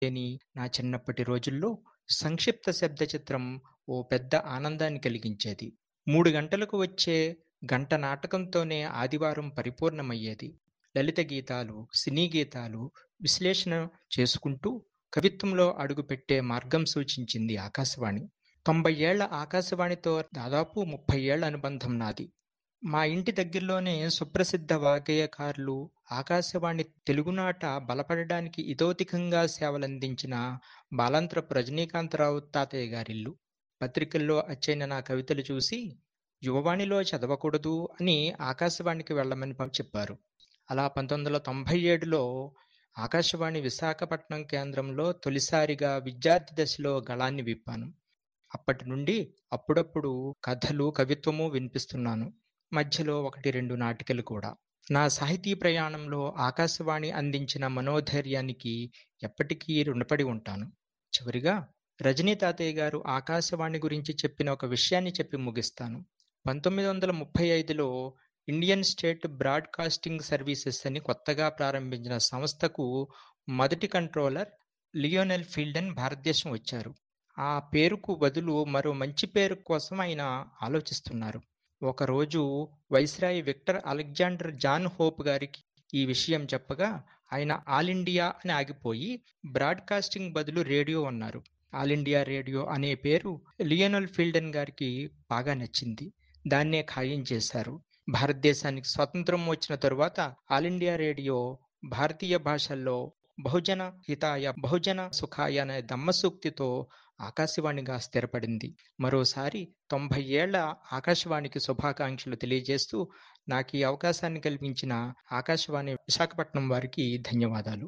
అని నా చిన్నప్పటి రోజుల్లో సంక్షిప్త శబ్ద చిత్రం ఓ పెద్ద ఆనందాన్ని కలిగించేది. 3 గంటలకు వచ్చే గంట నాటకంతోనే ఆదివారం పరిపూర్ణమయ్యేది. లలిత గీతాలు, సినీ గీతాలు విశ్లేషణ చేసుకుంటూ కవిత్వంలో అడుగుపెట్టే మార్గం సూచించింది ఆకాశవాణి. 90 ఏళ్ల ఆకాశవాణితో దాదాపు 30 ఏళ్ల అనుబంధం నాది. మా ఇంటి దగ్గరలోనే సుప్రసిద్ధ వాగ్గేయకారులు, ఆకాశవాణి తెలుగునాట బలపడడానికి ఇతోధికంగా సేవలందించిన బాలాంత్రపు రజనీకాంతరావు తాతయ్య గారిల్లు. పత్రికల్లో అచ్చయిన నా కవితలు చూసి యువవాణిలో చదవకూడదూ అని ఆకాశవాణికి వెళ్ళమని చెప్పారు. అలా 1997లో ఆకాశవాణి విశాఖపట్నం కేంద్రంలో తొలిసారిగా విద్యార్థి దశలో గళాన్ని విప్పాను. అప్పటి నుండి అప్పుడప్పుడు కథలు, కవిత్వమూ వినిపిస్తున్నాను. మధ్యలో ఒకటి రెండు నాటికలు కూడా. నా సాహితీ ప్రయాణంలో ఆకాశవాణి అందించిన మనోధైర్యానికి ఎప్పటికీ రుణపడి ఉంటాను. చివరిగా రజనీ తాతయ్య గారు ఆకాశవాణి గురించి చెప్పిన ఒక విషయాన్ని చెప్పి ముగిస్తాను. 1935లో Indian State Broadcasting Services అని కొత్తగా ప్రారంభించిన సంస్థకు మొదటి కంట్రోలర్ లియోనెల్ ఫీల్డన్ భారతదేశం వచ్చారు. ఆ పేరుకు బదులు మరో మంచి పేరు కోసం ఆయన ఆలోచిస్తున్నారు. ఒకరోజు viceroy Victor Alexander John Hope గారికి ఈ విషయం చెప్పగా ఆయన ఆల్ ఇండియా అని ఆగిపోయి బ్రాడ్ కాస్టింగ్ బదులు రేడియో అన్నారు. ఆల్ ఇండియా రేడియో అనే పేరు లియోనెల్ ఫీల్డన్ గారికి బాగా నచ్చింది. దాన్నే ఖాయం చేశారు. భారతదేశానికి స్వతంత్రం వచ్చిన తరువాత ఆల్ ఇండియా రేడియో భారతీయ భాషల్లో బహుజన హితాయ బహుజన సుఖాయ అనే దమ్మసూక్తితో ఆకాశవాణిగా స్థిరపడింది. మరోసారి 90 ఏళ్ల ఆకాశవాణికి శుభాకాంక్షలు తెలియజేస్తూ నాకీ అవకాశాన్ని కల్పించిన ఆకాశవాణి విశాఖపట్నం వారికి ధన్యవాదాలు.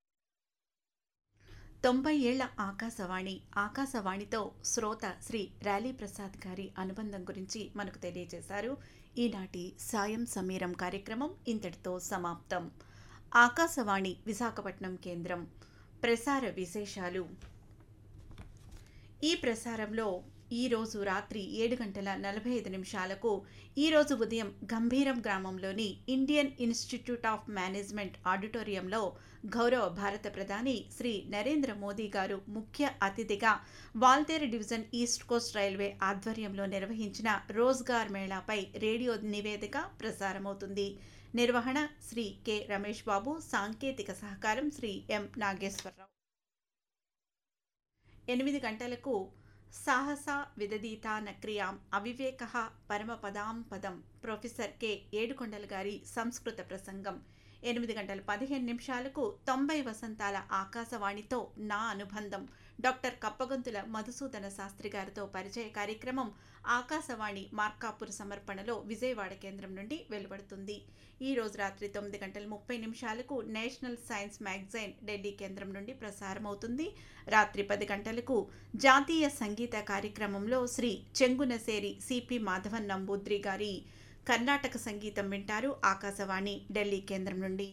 90 ఏళ్ల ఆకాశవాణి ఆకాశవాణితో శ్రోత శ్రీ ర్యాలీ ప్రసాద్ గారి అనుబంధం గురించి మనకు తెలియజేశారు. ఈనాటి సాయం సమీరం కార్యక్రమం ఇంతటితో సమాప్తం. ఆకాశవాణి విశాఖపట్నం కేంద్రం ప్రసార విశేషాలు ఈ ప్రసారంలో ఈరోజు రాత్రి ఏడు గంటల నలభై ఐదు నిమిషాలకు ఈరోజు ఉదయం గంభీరం గ్రామంలోని ఇండియన్ ఇన్స్టిట్యూట్ ఆఫ్ మేనేజ్మెంట్ ఆడిటోరియంలో గౌరవ భారత ప్రధాని శ్రీ నరేంద్ర మోదీ గారు ముఖ్య అతిథిగా Waltair division East Coast railway ఆధ్వర్యంలో నిర్వహించిన రోజ్గార్ మేళాపై రేడియో నివేదిక ప్రసారమవుతుంది. నిర్వహణ శ్రీ కె రమేష్ బాబు సాంకేతిక సహకారం శ్రీ ఎం నాగేశ్వరరావు. ఎనిమిది గంటలకు సాహస విదధీతా నక్రియాం అవివేకః పరమపదాం పదం ప్రొఫెసర్ కె ఏడుకొండల గారి సంస్కృత ప్రసంగం ఎనిమిది గంటల పదిహేను నిమిషాలకు తొంభై వసంతాల ఆకాశవాణితో నా అనుబంధం డాక్టర్ కప్పగొంతుల మధుసూదన శాస్త్రి గారితో పరిచయ కార్యక్రమం ఆకాశవాణి మార్కాపూర్ సమర్పణలో విజయవాడ కేంద్రం నుండి వెలువడుతుంది. ఈ రోజు రాత్రి తొమ్మిది గంటల ముప్పై నిమిషాలకు నేషనల్ సైన్స్ మ్యాగజైన్ ఢిల్లీ కేంద్రం నుండి ప్రసారమవుతుంది. రాత్రి పది గంటలకు జాతీయ సంగీత కార్యక్రమంలో శ్రీ చెంగునసేరి సిపి మాధవన్ నంబూద్రి గారి కర్ణాటక సంగీతం వింటారు ఆకాశవాణి ఢిల్లీ కేంద్రం నుండి.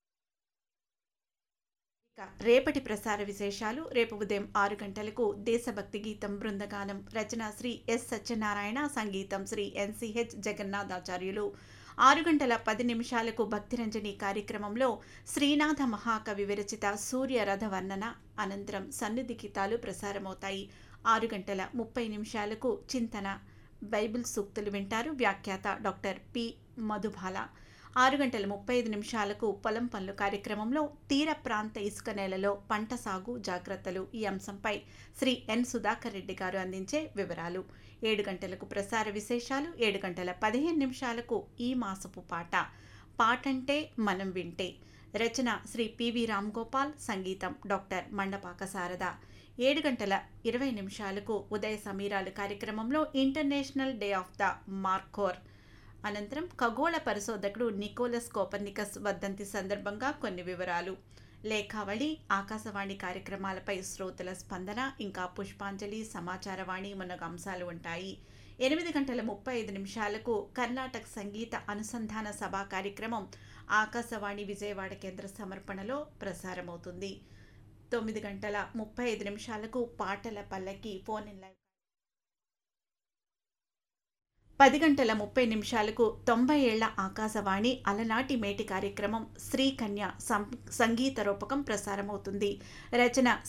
రేపటి ప్రసార విశేషాలు రేపు ఉదయం ఆరు గంటలకు దేశభక్తి గీతం బృందగానం రచన శ్రీ ఎస్ సత్యనారాయణ సంగీతం శ్రీ ఎన్సిహెచ్ జగన్నాథాచార్యులు ఆరు గంటల పది నిమిషాలకు భక్తిరంజని కార్యక్రమంలో శ్రీనాథ మహాకవి విరచిత సూర్య రథ వర్ణన అనంతరం సన్నిధి గీతాలు ప్రసారమవుతాయి ఆరు గంటల ముప్పై నిమిషాలకు చింతన బైబిల్ సూక్తులు వింటారు వ్యాఖ్యాత డాక్టర్ పి మధుబాల ఆరు గంటల ముప్పై ఐదు నిమిషాలకు పొలం పనులు కార్యక్రమంలో తీర ప్రాంత ఇసుక నేలలో పంట సాగు జాగ్రత్తలు ఈ అంశంపై శ్రీ ఎన్ సుధాకర్ రెడ్డి గారు అందించే వివరాలు ఏడు గంటలకు ప్రసార విశేషాలు ఏడు గంటల పదిహేను నిమిషాలకు ఈ మాసపు పాట పాటంటే మనం వింటే రచన శ్రీ పివి రామ్ గోపాల్ సంగీతం డాక్టర్ మండపాక శారద ఏడు గంటల ఇరవై నిమిషాలకు ఉదయ సమీరాలు కార్యక్రమంలో International Day of the Markhor అనంతరం ఖగోళ పరిశోధకుడు నికోలస్ కోపర్నికస్ వర్ధంతి సందర్భంగా కొన్ని వివరాలు లేఖావళి ఆకాశవాణి కార్యక్రమాలపై శ్రోతల స్పందన ఇంకా పుష్పాంజలి సమాచారవాణి మునగ అంశాలు ఉంటాయి ఎనిమిది గంటల ముప్పై ఐదు నిమిషాలకు కర్ణాటక సంగీత అనుసంధాన సభ కార్యక్రమం ఆకాశవాణి విజయవాడ కేంద్ర సమర్పణలో ప్రసారమవుతుంది తొమ్మిది గంటల ముప్పై ఐదు నిమిషాలకు పాటల పల్లకి ఫోన్ ఇన్ లైవ్ పది గంటల ముప్పై నిమిషాలకు తొంభై ఏళ్ల ఆకాశవాణి అలనాటి మేటి కార్యక్రమం శ్రీకన్య సంగీత రూపకం ప్రసారమవుతుంది రచన